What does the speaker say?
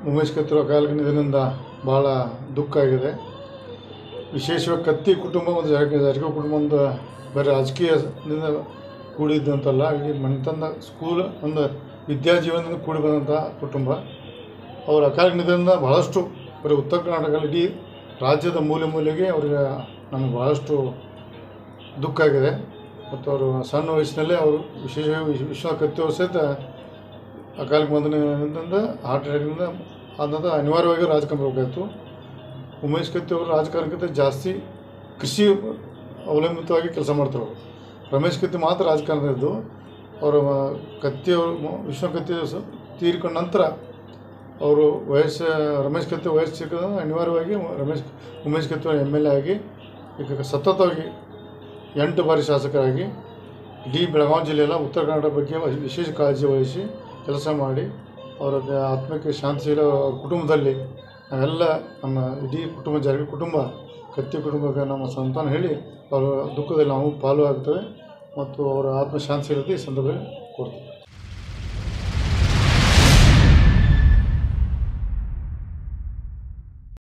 ಉಮೇಶ್ ಕತ್ತಿರೋ ಕಾಲಿಗೆ ನಿಧನದಿಂದ ಭಾಳ ದುಃಖ ಆಗಿದೆ ವಿಶೇಷವಾಗಿ ಕತ್ತಿ ಕುಟುಂಬ ಮತ್ತು ಜಾರಕಿಹೊಳಿ ಜಾರಕಿಹೊಳಿ ಕುಟುಂಬ ಒಂದು ಬರೀ ರಾಜಕೀಯದಿಂದ ಕೂಡಿದ್ದಂತಲ್ಲ ಇಡೀ ಮನೆತನ ಸ್ಕೂಲ್ ಒಂದು ವಿದ್ಯಾಜೀವನದಿಂದ ಕೂಡಿ ಬಂದಂಥ ಕುಟುಂಬ ಅವರ ಅಕಾಲಿಕ ನಿಧನದಿಂದ ಬಹಳಷ್ಟು ಬರೀ ಉತ್ತರ ಕರ್ನಾಟಕ ಇಡೀ ರಾಜ್ಯದ ಮೂಲೆ ಮೂಲೆಗೆ ಅವರಿಗೆ ನಮಗೆ ಬಹಳಷ್ಟು ದುಃಖ ಆಗಿದೆ ಮತ್ತು ಅವರು ಸಣ್ಣ ವಯಸ್ಸಿನಲ್ಲೇ ಅವರು ವಿಶೇಷವಾಗಿ ವಿಶ್ವ- ವಿಶ್ವ ಕತ್ತಿಯವರು ಸಹಿತ ಅಕಾಲಿಕ ಬಂಧನದಿಂದ ಹಾರ್ಟ್ ಅಟ್ಯಾಕ್ನಿಂದ ಆದಂಥ ಅನಿವಾರ್ಯವಾಗಿ ರಾಜಕಾರಣ ಬರಬೇಕಾಯಿತು ಉಮೇಶ್ ಕತ್ತಿ ಅವರು ರಾಜಕಾರಣಕ್ಕಿಂತ ಜಾಸ್ತಿ ಕೃಷಿ ಅವಲಂಬಿತವಾಗಿ ಕೆಲಸ ಮಾಡ್ತಾರೆ ಅವರು ರಮೇಶ್ ಕತ್ತಿ ಮಾತ್ರ ರಾಜಕಾರಣದದ್ದು ಅವರ ಕತ್ತಿ ಅವರು ಮ- ವಿಶ್ವ ಕತ್ತಿ ಸ- ತೀರಿಕೊಂಡ ನಂತರ ಅವರು ವಯಸ್ಸು ರಮೇಶ್ ಕತ್ತಿ ವಯಸ್ಸು ಸಿಕ್ಕಿದ ಅನಿವಾರ್ಯವಾಗಿ ರಮೇಶ್ ಉಮೇಶ್ ಕತ್ತಿ ಅವರು ಎಮ್ ಎಲ್ ಎ ಆಗಿ ಈಗ ಸತತವಾಗಿ ಎಂಟು ಬಾರಿ ಶಾಸಕರಾಗಿ ಇಡೀ ಬೆಳಗಾವಿ ಜಿಲ್ಲೆಯಲ್ಲ ಉತ್ತರ ಕನ್ನಡ ಬಗ್ಗೆ ವಿಶೇಷ ಕಾಳಜಿ ವಹಿಸಿ ಕೆಲಸ ಮಾಡಿ ಅವರ ಆತ್ಮಕ್ಕೆ ಶಾಂತಿ ಸಿಗಲು ಅವ್ರ ಕುಟುಂಬದಲ್ಲಿ ನಾವೆಲ್ಲ ನಮ್ಮ ಇಡೀ ಕುಟುಂಬ ಜಾರಿ ಕುಟುಂಬ ಕತ್ತಿ ಕುಟುಂಬಕ್ಕೆ ನಮ್ಮ ಸಂತಾನ ಹೇಳಿ ಅವರ ದುಃಖದಲ್ಲಿ ನಾವು ಪಾಲು ಆಗ್ತೇವೆ ಮತ್ತು ಅವರ ಆತ್ಮ ಶಾಂತಿ ಸಿಗುತ್ತೆ ಈ ಸಂದರ್ಭದಲ್ಲಿ ಕೊಡ್ತೀವಿ